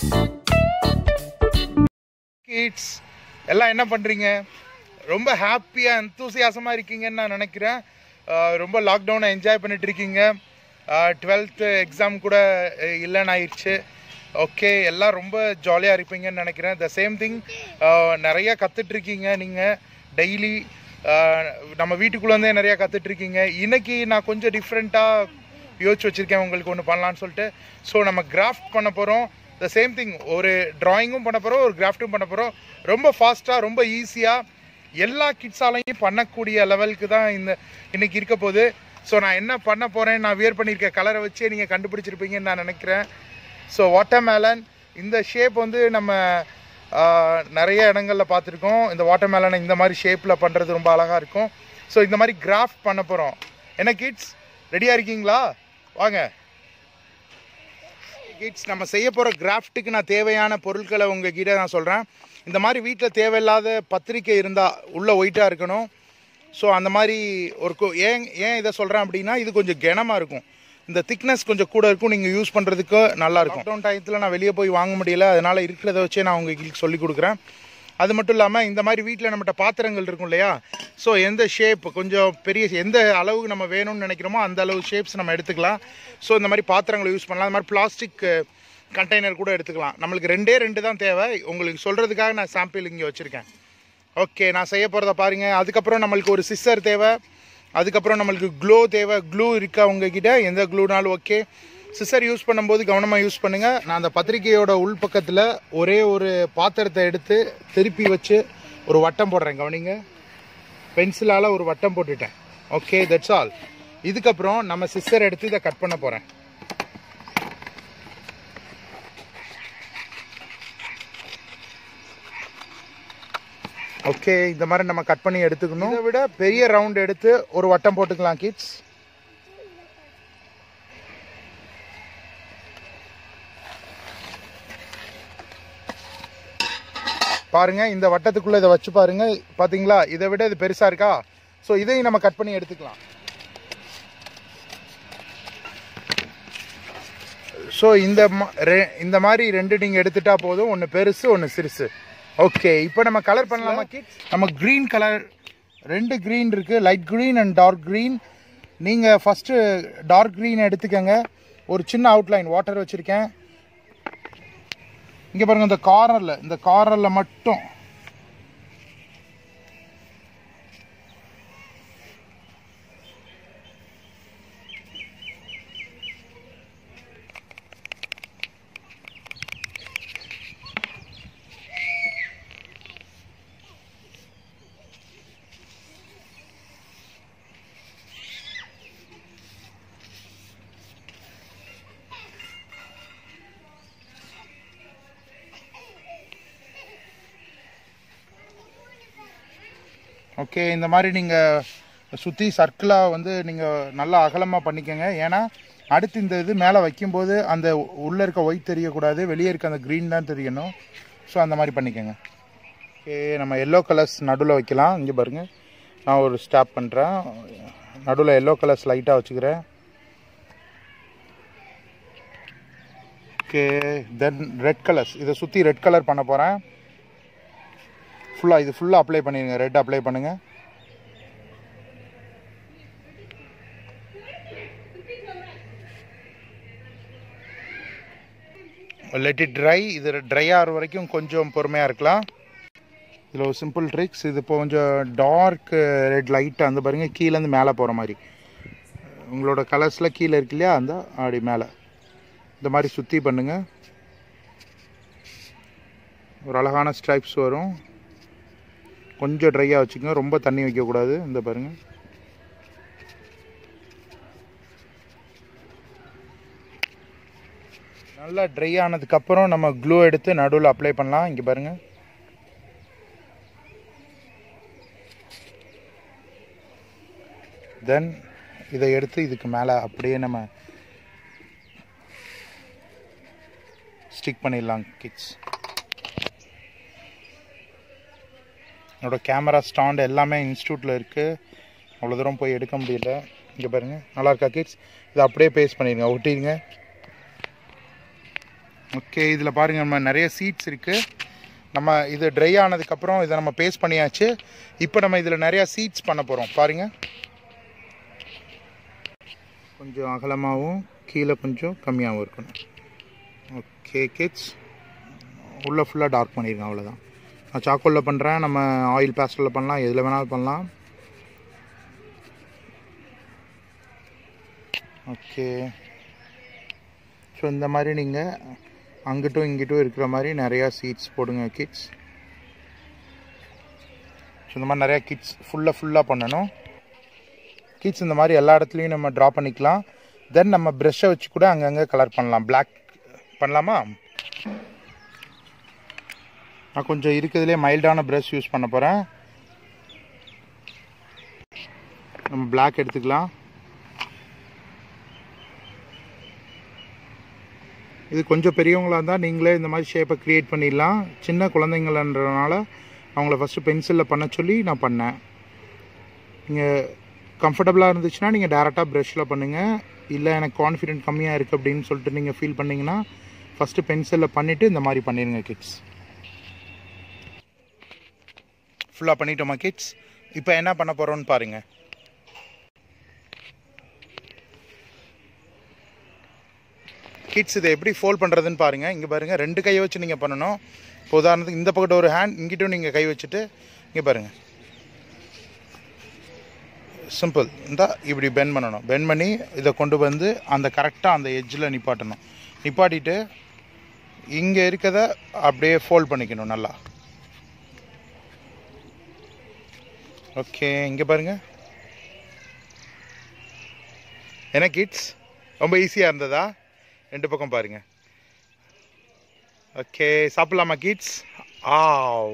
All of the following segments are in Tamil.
கிட்ஸ் எல்லாம் என்ன பண்ணுறீங்க ரொம்ப ஹாப்பியாக எந்தூசியாசமாக இருக்கீங்கன்னு நான் நினைக்கிறேன் அஹ் ரொம்ப லாக்டவுனை என்ஜாய் பண்ணிட்டு இருக்கீங்க டுவெல்த்து எக்ஸாம் கூட அஹ் இல்லைன்னு ஆயிடுச்சு ஓகே எல்லாம் ரொம்ப ஜாலியாக இருப்பீங்கன்னு நினைக்கிறேன் த சேம் திங் நிறைய கற்றுட்ருக்கீங்க நீங்கள் டெய்லி நம்ம வீட்டுக்குள்ளேருந்தே நிறையா கற்றுட்ருக்கீங்க இன்னைக்கு நான் கொஞ்சம் டிஃப்ரெண்ட்டாக யோசிச்சு வச்சுருக்கேன் உங்களுக்கு ஒன்று பண்ணலான்னு சொல்லிட்டு ஸோ நம்ம கிராஃப்ட் பண்ண போகிறோம் த சேம் திங் ஒரு ட்ராயிங்கும் பண்ண போகிறோம் ஒரு கிராஃப்ட்டும் பண்ண போகிறோம் ரொம்ப ஃபாஸ்ட்டாக ரொம்ப ஈஸியாக எல்லா கிட்ஸாலையும் பண்ணக்கூடிய லெவலுக்கு தான் இந்த இன்னைக்கு இருக்க போகுது ஸோ நான் என்ன பண்ண போகிறேன் நான் வியர் பண்ணியிருக்க கலரை வச்சே நீங்கள் கண்டுபிடிச்சிருப்பீங்கன்னு நான் நினைக்கிறேன் ஸோ வாட்டர் மேலன் இந்த ஷேப் வந்து நம்ம ஆஹ், நிறைய இடங்களில் பார்த்துருக்கோம் இந்த வாட்டர் மேலனை இந்த மாதிரி ஷேப்பில் பண்ணுறது ரொம்ப அழகாக இருக்கும் ஸோ இந்த மாதிரி கிராஃப்ட் பண்ண போகிறோம் என்ன கிட்ஸ் ரெடியாக இருக்கீங்களா வாங்க கிட்ஸ் நம்ம செய்ய போகிற கிராஃப்ட்டுக்கு நான் தேவையான பொருட்களை உங்ககிட்ட நான் சொல்கிறேன் இந்த மாதிரி வீட்டில் தேவையில்லாத பத்திரிக்கை இருந்தால் உள்ளே ஒயிட்டாக இருக்கணும் ஸோ அந்த மாதிரி ஒரு கு- ஏன் ஏன் இதை சொல்கிறேன் அப்படின்னா இது கொஞ்சம் கனமாக இருக்கும் இந்த திக்னஸ் கொஞ்சம் கூட இருக்கும் நீங்கள் யூஸ் பண்ணுறதுக்கு நல்லா இருக்கும் லாக்டவுன் டயத்தில் நான் வெளியே போய் வாங்க முடியல அதனால் இருக்கிறத வச்சே நான் உங்களுக்கு சொல்லி கொடுக்குறேன் அது மட்டும் இல்லாமல் இந்த மாதிரி வீட்டில் நம்மகிட்ட பாத்திரங்கள் இருக்கும் இல்லையா ஸோ எந்த ஷேப் கொஞ்சம் பெரிய எந்த அளவுக்கு நம்ம வேணும்னு நினைக்கிறோமோ அந்த அளவு ஷேப்ஸ் நம்ம எடுத்துக்கலாம் ஸோ இந்த மாதிரி பாத்திரங்களை யூஸ் பண்ணலாம் அந்த மாதிரி பிளாஸ்டிக் கண்டெய்னர் கூட எடுத்துக்கலாம் நம்மளுக்கு ரெண்டே ரெண்டு தான் தேவை உங்களுக்கு சொல்கிறதுக்காக நான் சாம்பிள் இங்கே வச்சுருக்கேன் ஓகே நான் செய்ய போகிறத பாருங்கள் அதுக்கப்புறம் நம்மளுக்கு ஒரு சிஸ்ஸர் தேவை அதுக்கப்புறம் நம்மளுக்கு க்ளோ தேவை க்ளூ இருக்கா உங்ககிட்ட எந்த க்ளூனாலும் ஓகே சிஸ்ஸர் யூஸ் பண்ணும்போது கவனமாக யூஸ் பண்ணுங்கள் நான் அந்த பத்திரிக்கையோட உள் பக்கத்தில் ஒரே ஒரு பாத்திரத்தை எடுத்து திருப்பி வச்சு ஒரு வட்டம் போடுறேன் கவனிங்க பென்சிலால் ஒரு வட்டம் போட்டுட்டேன் ஓகே தட்ஸ் ஆல் இதுக்கப்புறம் நம்ம சிஸ்ஸர் எடுத்து இதை கட் பண்ண போகிறேன் ஓகே இந்த மாதிரி நம்ம கட் பண்ணி எடுத்துக்கணும் இதை விட பெரிய ரவுண்ட் எடுத்து ஒரு வட்டம் போட்டுக்கலாம் கிட்ஸ் பாருங்க இந்த வட்டத்துக்குள்ள இதை வச்சு பாருங்க பாத்தீங்களா இதை விட இது பெருசா இருக்கா ஸோ இதையும் நம்ம கட் பண்ணி எடுத்துக்கலாம் ஸோ இந்த ம- ரெ- இந்த மாதிரி ரெண்டு நீங்கள் எடுத்துட்டா போதும் ஒன்று பெருசு ஒன்று சிறுசு ஓகே இப்போ நம்ம கலர் பண்ணலாமா கிட்ஸ் நம்ம க்ரீன் கலர் ரெண்டு க்ரீன் இருக்குது light green and dark green நீங்கள் ஃபஸ்ட்டு டார்க் க்ரீன் எடுத்துக்கோங்க ஒரு சின்ன அவுட்லைன் வாட்டர் வச்சுருக்கேன் இங்கே பாருங்க இந்த கார்னரில் இந்த கார்னரில் மட்டும் ஓகே இந்த மாதிரி நீங்கள் சுற்றி சர்க்கிளாக வந்து நீங்கள் நல்லா அகலமாக பண்ணிக்கோங்க ஏன்னா அடுத்து இந்த இது மேலே வைக்கும்போது அந்த உள்ளே இருக்க ஒயிட் தெரியக்கூடாது வெளியே இருக்க அந்த க்ரீன் தான் தெரியணும் ஸோ அந்த மாதிரி பண்ணிக்கோங்க ஓகே நம்ம எல்லோ கலர்ஸ் நடுவில் வைக்கலாம் இங்கே பாருங்க நான் ஒரு ஸ்டாப் பண்ணுறேன் நடுவில் எல்லோ கலர்ஸ் லைட்டாக வச்சுக்கிறேன் ஓகே தென் ரெட் கலர்ஸ் இதை சுற்றி ரெட் கலர் பண்ண போகிறேன் ஃபுல்லாக இது ஃபுல்லாக அப்ளை பண்ணிடுங்க ரெட் அப்ளை பண்ணுங்க லெட் இட் ட்ரை இது ட்ரை ஆகிற வரைக்கும் கொஞ்சம் பொறுமையாக இருக்கலாம் இதில் ஒரு சிம்பிள் ட்ரிக்ஸ் இது இப்போ கொஞ்சம் டார்க் ரெட் லைட்டாக அந்த பாருங்க கீழேருந்து மேலே போகிற மாதிரி உங்களோட கலர்ஸில் கீழே இருக்கு இல்லையா அந்த அப்படி மேலே இந்த மாதிரி சுற்றி பண்ணுங்கள் ஒரு அழகான ஸ்ட்ரைப்ஸ் வரும் கொஞ்சம் ட்ரையாக வச்சுக்கோங்க ரொம்ப தண்ணி வைக்கக்கூடாது இந்த பாருங்க நல்லா ட்ரை ஆனதுக்கப்புறம் நம்ம க்ளூ எடுத்து நடுவில் அப்ளை பண்ணலாம் இங்கே பாருங்க தென் இதை எடுத்து இதுக்கு மேலே அப்படியே நம்ம ஸ்டிக் பண்ணிடலாம் கிட்ஸ் என்னோட கேமரா ஸ்டாண்ட் எல்லாமே இன்ஸ்டியூட்டில் இருக்குது அவ்வளோ தூரம் போய் எடுக்க முடியல இங்கே பாருங்கள் நல்லா இருக்கா கிட்ஸ் இதை அப்படியே பேஸ்ட் பண்ணிடுங்க ஒட்டிடுங்க ஓகே இதில் பாருங்கள் நம்ம நிறைய சீட்ஸ் இருக்குது நம்ம இது ட்ரை ஆனதுக்கப்புறம் இதை நம்ம பேஸ்ட் பண்ணியாச்சு இப்போ நம்ம இதில் நிறையா சீட்ஸ் பண்ண போகிறோம் பாருங்கள் கொஞ்சம் அகலமாகவும் கீழே கொஞ்சம் கம்மியாகவும் இருக்கணும் ஓகே கிட்ஸ் உள்ளே ஃபுல்லாக டார்க் பண்ணியிருக்கேன் அவ்வளோதான் நான் சாக்கோலில் பண்ணுறேன் நம்ம ஆயில் பேஸ்டலில் பண்ணலாம் எதில் வேணாலும் பண்ணலாம் ஓகே ஸோ இந்த மாதிரி நீங்கள் அங்கிட்டும் இங்கிட்டும் இருக்கிற மாதிரி நிறையா சீட்ஸ் போடுங்க கிட்ஸ் ஸோ இந்த மாதிரி நிறையா கிட்ஸ் ஃபுல்லாக ஃபுல்லாக பண்ணணும் கிட்ஸ் இந்த மாதிரி எல்லா இடத்துலையும் நம்ம ட்ரா பண்ணிக்கலாம் தென் நம்ம ப்ரெஷ்ஷை வச்சு கூட அங்கங்கே கலர் பண்ணலாம் பிளாக் பண்ணலாமா நான் கொஞ்சம் இருக்கிறதுலே மைல்டான ப்ரஷ் யூஸ் பண்ண போகிறேன் நம்ம பிளாக் எடுத்துக்கலாம் இது கொஞ்சம் பெரியவங்களாக இருந்தால் நீங்களே இந்த மாதிரி ஷேப்பை க்ரியேட் பண்ணிடலாம் சின்ன குழந்தைங்களன்றனால அவங்கள ஃபஸ்ட்டு பென்சிலில் பண்ண சொல்லி நான் பண்ணேன் நீங்கள் கம்ஃபர்டபுளாக இருந்துச்சுன்னா நீங்கள் டேரெக்டாக ப்ரஷில் பண்ணுங்கள் இல்லை எனக்கு கான்ஃபிடென்ட் கம்மியாக இருக்குது அப்படின்னு சொல்லிட்டு நீங்கள் ஃபீல் பண்ணிங்கன்னா ஃபஸ்ட்டு பென்சிலில் பண்ணிவிட்டு இந்த மாதிரி பண்ணிடுங்க கிட்ஸ் ஃபுல்லாக பண்ணிட்டோமா கிட்ஸ் இப்போ என்ன பண்ண போகிறோன்னு பாருங்கள் கிட்ஸ் இதை எப்படி ஃபோல்ட் பண்ணுறதுன்னு பாருங்கள் இங்கே பாருங்கள் ரெண்டு கையை வச்சு நீங்கள் பண்ணணும் இப்போ உதாரணத்துக்கு இந்த பக்கத்து ஒரு ஹேண்ட் இங்கிட்டும் நீங்கள் கை வச்சுட்டு இங்கே பாருங்கள் சிம்பிள் இந்த இப்படி பென் பண்ணணும் பென் பண்ணி இதை கொண்டு வந்து அந்த கரெக்டாக அந்த எட்ஜில் நிப்பாட்டணும் நிப்பாட்டிட்டு இங்கே இருக்கதை அப்படியே ஃபோல்ட் பண்ணிக்கணும் நல்லா ஓகே இங்கே பாருங்க என்ன கிட்ஸ் ரொம்ப ஈஸியாக இருந்ததா ரெண்டு பக்கம் பாருங்க ஓகே சாப்பிட்லாமா கிட்ஸ் ஆவ்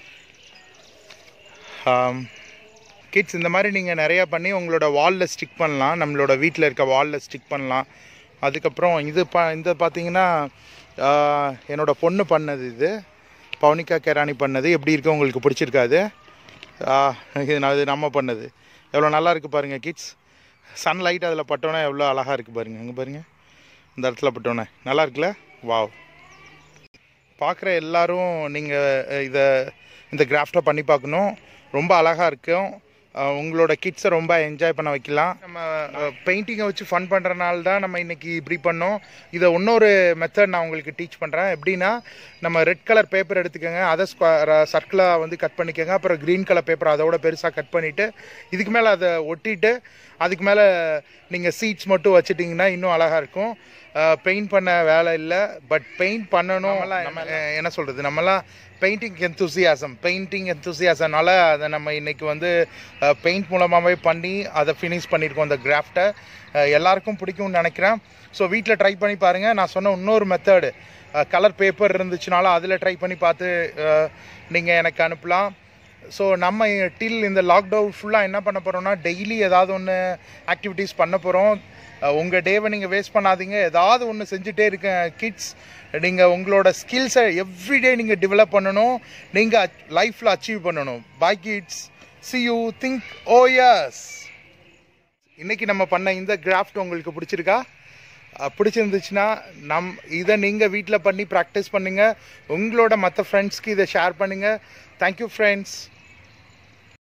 கிட்ஸ் இந்த மாதிரி நீங்கள் நிறையா பண்ணி உங்களோட வாலில் ஸ்டிக் பண்ணலாம் நம்மளோட வீட்டில் இருக்க வாலில் ஸ்டிக் பண்ணலாம் அதுக்கப்புறம் இது பா இந்த பார்த்தீங்கன்னா ஆஹ், என்னோட பொண்ணு பண்ணது இது பவுனிகா கேரானி பண்ணது எப்படி இருக்கு உங்களுக்கு பிடிச்சிருக்காது ஆஹ், இது நான் இது நம்ம பண்ணது எவ்வளோ நல்லா இருக்குது பாருங்கள் கிட்ஸ் சன்லைட் அதில் பட்டோன்னே எவ்வளோ அழகாக இருக்குது பாருங்கள் இங்கே பாருங்கள் இந்த இடத்துல பட்டோன்னே நல்லா இருக்குல்ல வாவ் பார்க்குற எல்லாரும் நீங்கள் இதை இந்த கிராஃப்டை பண்ணி பார்க்கணும் ரொம்ப அழகாக இருக்கும் அஹ் உங்களோட கிட்ஸை ரொம்ப என்ஜாய் பண்ண வைக்கலாம் நம்ம பெயிண்டிங்கை வச்சு ஃபன் பண்ணுறனால தான் நம்ம இன்னைக்கு இப்படி பண்ணோம் இதை இன்னொரு மெத்தட் நான் உங்களுக்கு டீச் பண்ணுறேன் எப்படின்னா நம்ம ரெட் கலர் பேப்பர் எடுத்துக்கோங்க அதை சர்க்கிளாக வந்து கட் பண்ணிக்கோங்க அப்புறம் க்ரீன் கலர் பேப்பர் அதோட பெருசாக கட் பண்ணிவிட்டு இதுக்கு மேலே அதை ஒட்டிட்டு அதுக்கு மேலே நீங்கள் சீட்ஸ் மட்டும் வச்சிட்டிங்கன்னா இன்னும் அழகாக இருக்கும் பெயிண்ட் பண்ண வேலை இல்லை பட் பெயிண்ட் பண்ணணும் நம்ம அஹ், என்ன சொல்கிறது நம்மலாம் பெயிண்டிங் எந்தூசியாசம் பெயிண்டிங் எந்தூசியாசம்னால அதை நம்ம இன்னைக்கு வந்து பெயிண்ட் மூலமாகவே பண்ணி அதை ஃபினிஷ் பண்ணியிருக்கோம் அந்த கிராஃப்டை எல்லாருக்கும் பிடிக்கும்னு நினைக்கிறேன் ஸோ வீட்டில் ட்ரை பண்ணி பாருங்கள் நான் சொன்ன இன்னொரு மெத்தடு கலர் பேப்பர் இருந்துச்சுனாலும் அதில் ட்ரை பண்ணி பார்த்து நீங்கள் எனக்கு அனுப்பலாம் ஸோ நம்ம டில் இந்த லாக்டவுன் ஃபுல்லாக என்ன பண்ண போகிறோம்னா டெய்லி ஏதாவது ஒன்று ஆக்டிவிட்டீஸ் பண்ண போகிறோம் உங்கள் டேவை நீங்கள் வேஸ்ட் பண்ணாதீங்க ஏதாவது ஒன்று செஞ்சுட்டே இருக்க கிட்ஸ் நீங்கள் உங்களோட ஸ்கில்ஸை எவ்ரிடே நீங்கள் டெவலப் பண்ணணும் நீங்கள் லைஃப்பில் அச்சீவ் பண்ணணும் bye kids see you think ஓ எஸ் இன்னைக்கு நம்ம பண்ண இந்த கிராஃப்ட் உங்களுக்கு பிடிச்சிருக்கா அஹ் பிடிச்சிருந்துச்சுன்னா நம் இதை நீங்கள் வீட்டில் பண்ணி ப்ராக்டிஸ் பண்ணுங்கள் உங்களோட மற்ற ஃப்ரெண்ட்ஸ்க்கு இதை ஷேர் பண்ணுங்கள் தேங்க்யூ ஃப்ரெண்ட்ஸ்